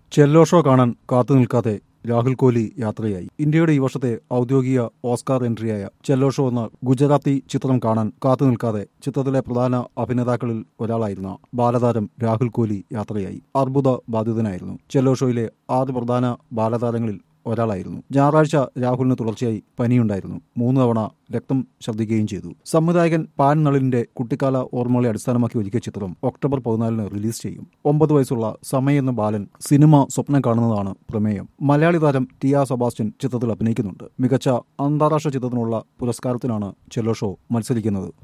ചെല്ലോ show കാണാൻ കാത്തു നിൽക്കാതെ രാഹുൽ കോഹ്ലി യാത്രയായി ഇന്ത്യയുടെ ഈ വർഷത്തെ ഔദ്യോഗിക ഓസ്കാർ എൻട്രിയായ ചെല്ലോ ഷോ എന്ന ഗുജറാത്തി ചിത്രം കാണാൻ കാത്തു നിൽക്കാതെ ചിത്രത്തിലെ പ്രധാന അഭിനേതാക്കളിൽ ഒരാളായിരുന്ന ബാലതാരം രാഹുൽ കോഹ്ലി യാത്രയായി അർബുദ ബാധിതനായിരുന്നു ചെല്ലോ ഷോയിലെ ആറ് പ്രധാന ബാലതാരങ്ങളിൽ ഒരാളായിരുന്നു ഞായറാഴ്ച രാഹുലിന് തുടർച്ചയായി പനിയുണ്ടായിരുന്നു മൂന്ന് തവണ രക്തം ഛർദ്ദിക്കുകയും ചെയ്തു സംവിധായകൻ പാൻ നളിന്റെ കുട്ടിക്കാല ഓർമ്മകളെ അടിസ്ഥാനമാക്കി ഒരുക്കിയ ചിത്രം ഒക്ടോബർ പതിനാലിന് റിലീസ് ചെയ്യും ഒമ്പത് വയസ്സുള്ള സമയ എന്ന ബാലൻ സിനിമ സ്വപ്നം കാണുന്നതാണ് പ്രമേയം മലയാളി താരം ടിയ സെബാസ്റ്റ്യൻ ചിത്രത്തിൽ അഭിനയിക്കുന്നുണ്ട് മികച്ച അന്താരാഷ്ട്ര ചിത്രത്തിനുള്ള പുരസ്കാരത്തിനാണ് ചെല്ലോ ഷോ മത്സരിക്കുന്നത്